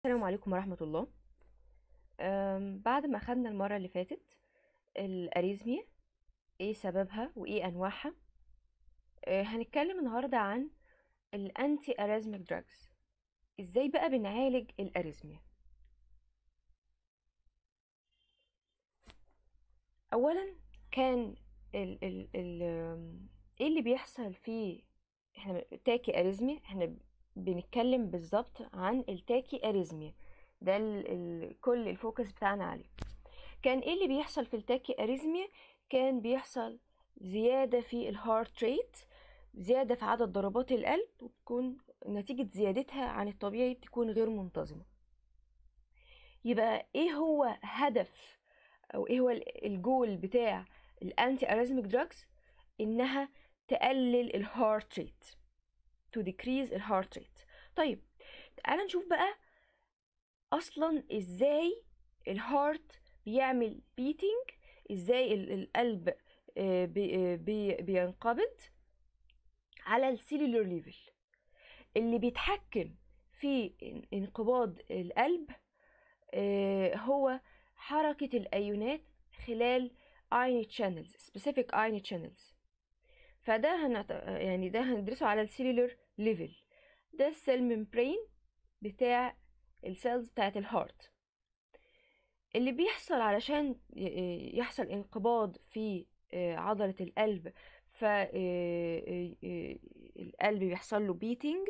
السلام عليكم ورحمة الله أم، بعد ما خدنا المرة اللي فاتت الأريزميا ايه سببها وايه أنواعها أه، هنتكلم النهاردة عن الأنتي أريزميك دراجز ازاي بقى بنعالج الأريزميا أولا كان ال ال ال أم، ايه اللي بيحصل في احنا تاكي أريزميا احنا بنتكلم بالظبط عن التاكي أريزميا ده ال ال كل الفوكس بتاعنا عليه كان ايه اللي بيحصل في التاكي اريزميا كان بيحصل زيادة في الهارت ريت زيادة في عدد ضربات القلب وبتكون نتيجة زيادتها عن الطبيعي بتكون غير منتظمة يبقى ايه هو هدف او ايه هو ال- الجول بتاع الانتي اريزميك دراجز انها تقلل الهارت ريت to decrease الهارت ريت طيب تعالى نشوف بقى اصلا ازاي الهارت بيعمل بيتنج ازاي ال- القلب آه، بي- آه، بي- بينقبض على السيلولر ليفل اللي بيتحكم في ان- انقباض القلب آه، هو حركة الأيونات خلال ion channels specific ion channels فده هنت... يعني ده هندرسه على السيلولر ليفل ده السيل ممبرين بتاع السيلز بتاعت الهارت اللي بيحصل علشان ي- يحصل انقباض في آه، عضلة القلب فالقلب بيحصل له بيتنج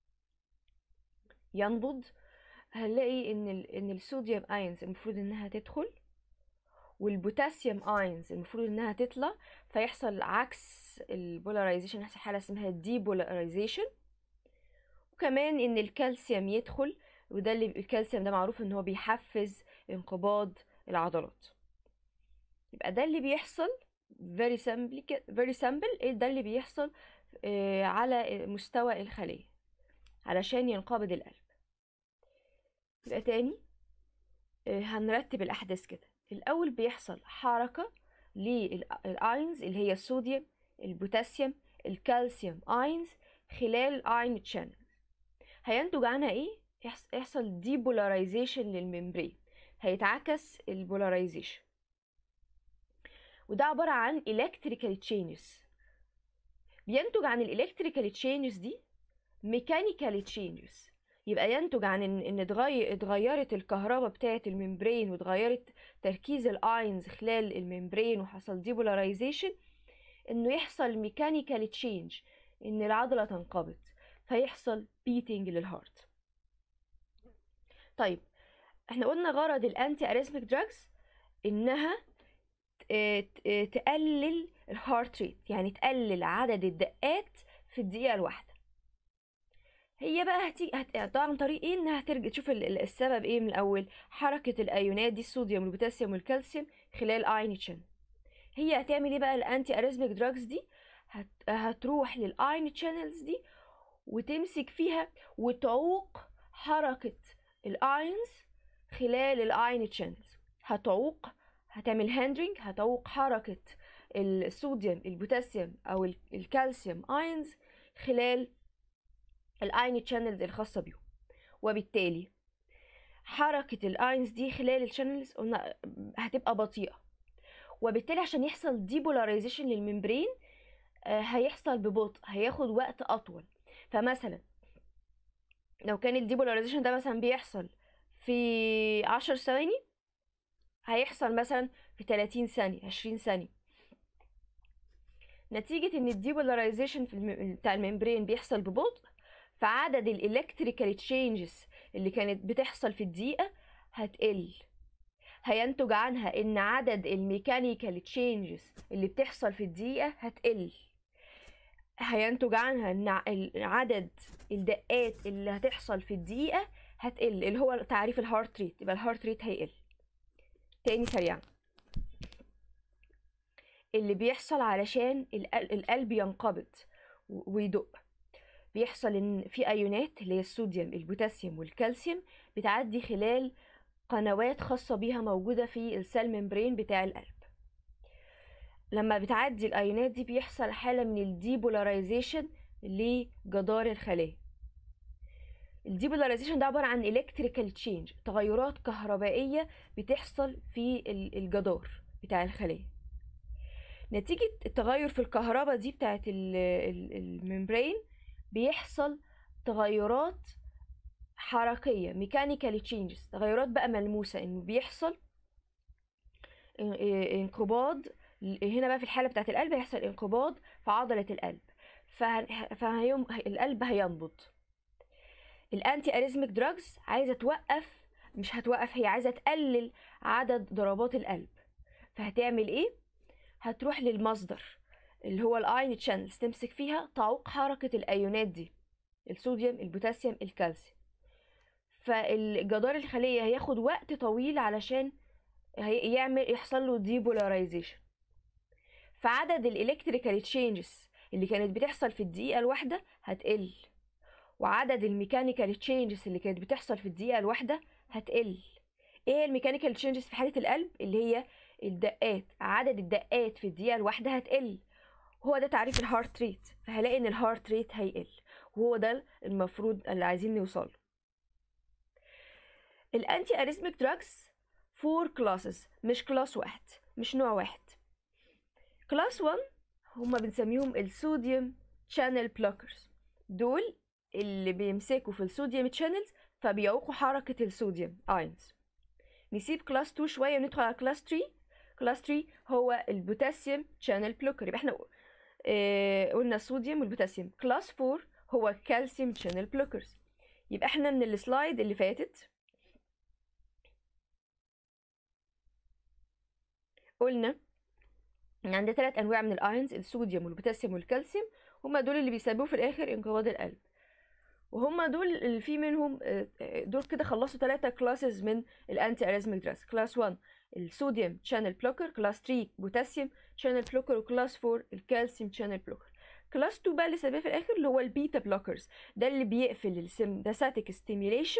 ينبض هنلاقي ان ال ان الصوديوم ايونز المفروض انها تدخل والبوتاسيوم ايونز المفروض انها تطلع فيحصل عكس البولاريزيشن يحصل حاله اسمها ديبولاريزيشن وكمان ان الكالسيوم يدخل وده اللي الكالسيوم ده معروف ان هو بيحفز انقباض العضلات يبقى ده اللي بيحصل very simple كده- very simple إيه ده اللي بيحصل آه، على مستوى الخلية علشان ينقبض القلب يبقى تاني آه، هنرتب الأحداث كده الأول بيحصل حركة للأينز اللي هي الصوديوم البوتاسيوم الكالسيوم اينز خلال الاين تشانل هينتج عنها ايه يحص- يحصل ديبولاريزيشن للممبرين هيتعكس البولاريزيشن وده عبارة عن electrical changes بينتج عن الالكتريكال تشينجز دي ميكانيكال تشينجز يبقى ينتج عن ان ان اتغير اتغيرت الكهرباء بتاعه الممبرين واتغيرت تركيز الاينز خلال الممبرين وحصل ديبولاريزيشن انه يحصل ميكانيكال تشينج ان العضله تنقبض فيحصل بيتنج للهارت طيب احنا قلنا غرض الانتي اريثميك دراجز انها ت- ت- تقلل الهارت ريت يعني تقلل عدد الدقات في الدقيقة الواحدة هي بقى هتيجي هت... عن طريق ايه انها ترجع تشوف ال- ال- السبب ايه من الاول حركة الايونات دي الصوديوم والبوتاسيوم والكالسيوم خلال اين تشانل هي هتعمل ايه بقى الانتي اريثميك دراجز دي هت... هتروح للاين تشانلز دي وتمسك فيها وتعوق حركة الاينز خلال الاين تشانلز هتعوق هتعمل هاندرنج هتعوق حركة الصوديوم البوتاسيوم او ال- الكالسيوم اينز خلال الاين تشانلز الخاصة بيهم وبالتالي حركة الاينز دي خلال الشانلز قلنا هتبقى بطيئة وبالتالي عشان يحصل ديبولاريزيشن للممبرين آه، هيحصل ببطء هياخد وقت اطول فمثلا لو كان الديبولاريزيشن ده مثلا بيحصل في عشر ثواني هيحصل مثلا في 30 ثانية 20 ثانية نتيجة ان الديبولاريزيشن في الم... بتاع الممبرين بيحصل ببطء فعدد الالكتريكال تشينجز اللي كانت بتحصل في الدقيقة هتقل هينتج عنها ان عدد الميكانيكال تشينجز اللي بتحصل في الدقيقة هتقل هينتج عنها ان ع- ال- عدد الدقات اللي هتحصل في الدقيقة هتقل اللي هو تعريف الهارت ريت يبقى الهارت ريت هيقل تاني سريعا اللي بيحصل علشان القل- القلب ينقبض و- ويدق بيحصل ان في ايونات اللي هي الصوديوم البوتاسيوم والكالسيوم بتعدي خلال قنوات خاصة بيها موجودة في السيل ممبرين بتاع القلب لما بتعدي الايونات دي بيحصل حالة من الديبولاريزيشن لجدار الخلية الديبولاريزيشن ده عباره عن الكتريكال تشينج تغيرات كهربائيه بتحصل في الجدار بتاع الخليه نتيجه التغير في الكهرباء دي بتاعه الممبرين بيحصل تغيرات حركيه ميكانيكال تشينجز تغيرات بقى ملموسه انه بيحصل انقباض هنا بقى في الحاله بتاعه القلب هيحصل انقباض في عضله القلب فهيوم القلب هينبض الانتي اريزميك دراجز عايزه توقف مش هتوقف هي عايزه تقلل عدد ضربات القلب فهتعمل ايه هتروح للمصدر اللي هو الاين تشانلز تمسك فيها تعوق حركه الايونات دي الصوديوم البوتاسيوم الكالسيوم فالجدار الخليه هياخد وقت طويل علشان يعمل يحصل له ديبولاريزيشن فعدد الالكتريكال تشينجز اللي كانت بتحصل في الدقيقه الواحده هتقل وعدد الميكانيكال تشينجز اللي كانت بتحصل في الدقيقه الواحده هتقل ايه الميكانيكال تشينجز في حاله القلب اللي هي الدقات عدد الدقات في الدقيقه الواحده هتقل هو ده تعريف الهارت ريت فهلاقي ان الهارت ريت هيقل وهو ده المفروض اللي عايزين نوصل الانتي اريزميك دراجز فور كلاسز مش كلاس واحد مش نوع واحد كلاس 1 هما بنسميهم الصوديوم شانل بلوكرز دول اللي بيمسكوا في الصوديوم تشانلز فبيعوقوا حركة الصوديوم اينز نسيب كلاس 2 شوية وندخل على كلاس 3 كلاس 3 هو البوتاسيوم شانل بلوكر يبقى احنا اه قلنا الصوديوم والبوتاسيوم كلاس 4 هو الكالسيوم شانل بلوكرز يبقى احنا من السلايد اللي فاتت قلنا ان عندنا ثلاث انواع من الايونز الصوديوم والبوتاسيوم والكالسيوم هما دول اللي بيسببوا في الاخر انقباض القلب وهما دول اللي في منهم دول كده خلصوا ثلاثة كلاسز من الانتي اريزميك دراجز كلاس 1 الصوديوم شانل بلوكر كلاس 3 بوتاسيوم شانل بلوكر وكلاس 4 الكالسيوم شانل بلوكر كلاس 2 بقى اللي سببه في الاخر اللي هو البيتا بلوكرز ده اللي بيقفل السمباثيك ستيميوليشن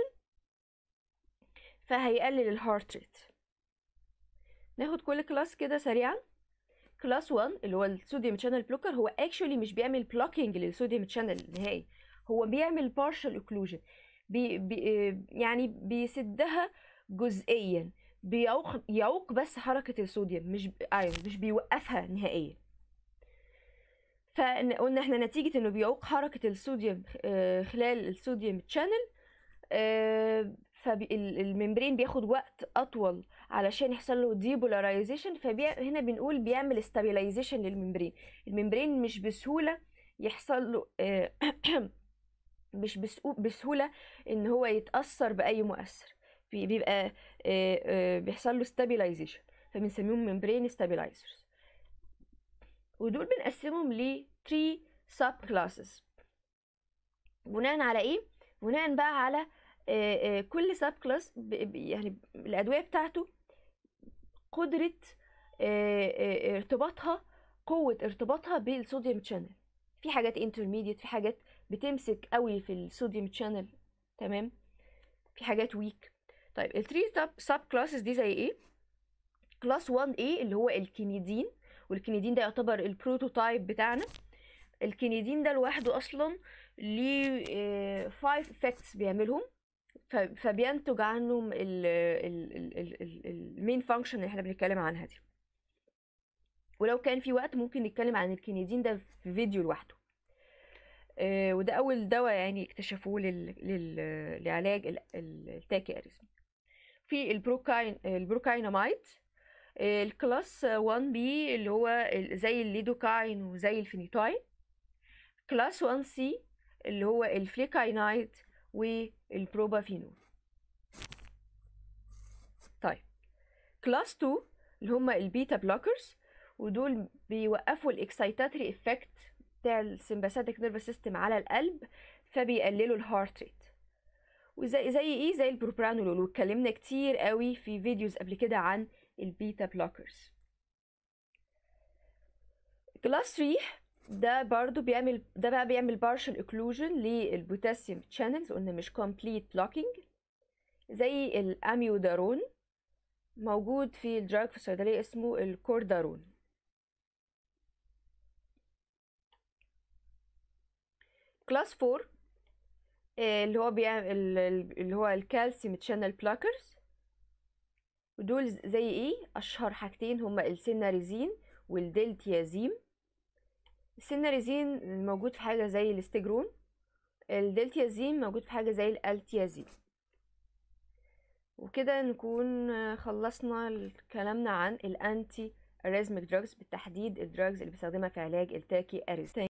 فهيقلل الهارت ريت ناخد كل كلاس كده سريعا كلاس 1 اللي هو الصوديوم شانل بلوكر هو اكشولي مش بيعمل بلوكينج للصوديوم شانل نهائي هو بيعمل بارشال اوكلوجن بي بي يعني بيسدها جزئيا بيعوق يعوق بس حركه الصوديوم مش ايوه مش بيوقفها نهائيا فقلنا احنا نتيجه انه بيعوق حركه الصوديوم خلال الصوديوم شانل فالممبرين بياخد وقت اطول علشان يحصل له ديبولاريزيشن فهنا بنقول بيعمل استابيلايزيشن للممبرين الممبرين مش بسهوله يحصل له مش بسهوله ان هو يتاثر باي مؤثر بيبقى بيحصل له stabilization فبنسميهم ممبرين stabilizers ودول بنقسمهم ل 3 sub classes بناء على ايه بناء بقى على كل سب كلاس يعني الادويه بتاعته قدره ارتباطها قوه ارتباطها بالصوديوم شانل في حاجات انترميديت في حاجات بتمسك قوي في الصوديوم شانل تمام في حاجات ويك طيب الثري سب كلاسز دي زي ايه كلاس 1 a اللي هو الكينيدين والكينيدين ده يعتبر البروتوتايب بتاعنا الكينيدين ده لوحده اصلا ليه 5 افكتس بيعملهم فبينتج عنهم المين فانكشن اللي احنا بنتكلم عنها دي ولو كان في وقت ممكن نتكلم عن الكينيدين ده في فيديو لوحده آه وده اول دواء يعني اكتشفوه لل... لل... لعلاج التاكي اريزم في البروكاين البروكاينامايد آه الكلاس 1 بي اللي هو زي الليدوكاين وزي الفينيتاين كلاس 1 سي اللي هو الفليكاينايد والبروبافينول طيب كلاس 2 اللي هما البيتا بلوكرز ودول بيوقفوا الاكسايتاتري افكت بتاع السمباثيك نيرفس سيستم على القلب فبيقللوا الهارت ريت وزي زي ايه زي البروبرانولول واتكلمنا كتير قوي في فيديوز قبل كده عن البيتا بلوكرز كلاس 3 ده برضو بيعمل ده بقى بيعمل partial occlusion للبوتاسيوم channels قلنا مش complete blocking زي الاميودارون موجود في الدراج في الصيدلية اسمه الكوردارون كلاس 4 آه، اللي هو بيعمل اللي هو الكالسيوم تشانل بلاكرز ودول زي ايه اشهر حاجتين هما السيناريزين والدلتيازيم السيناريزين موجود في حاجه زي الاستجرون الدلتيازيم موجود في حاجه زي الالتيازيم وكده نكون خلصنا كلامنا عن الانتي اريزميك دراجز بالتحديد الدراجز اللي بيستخدمها في علاج التاكي اريز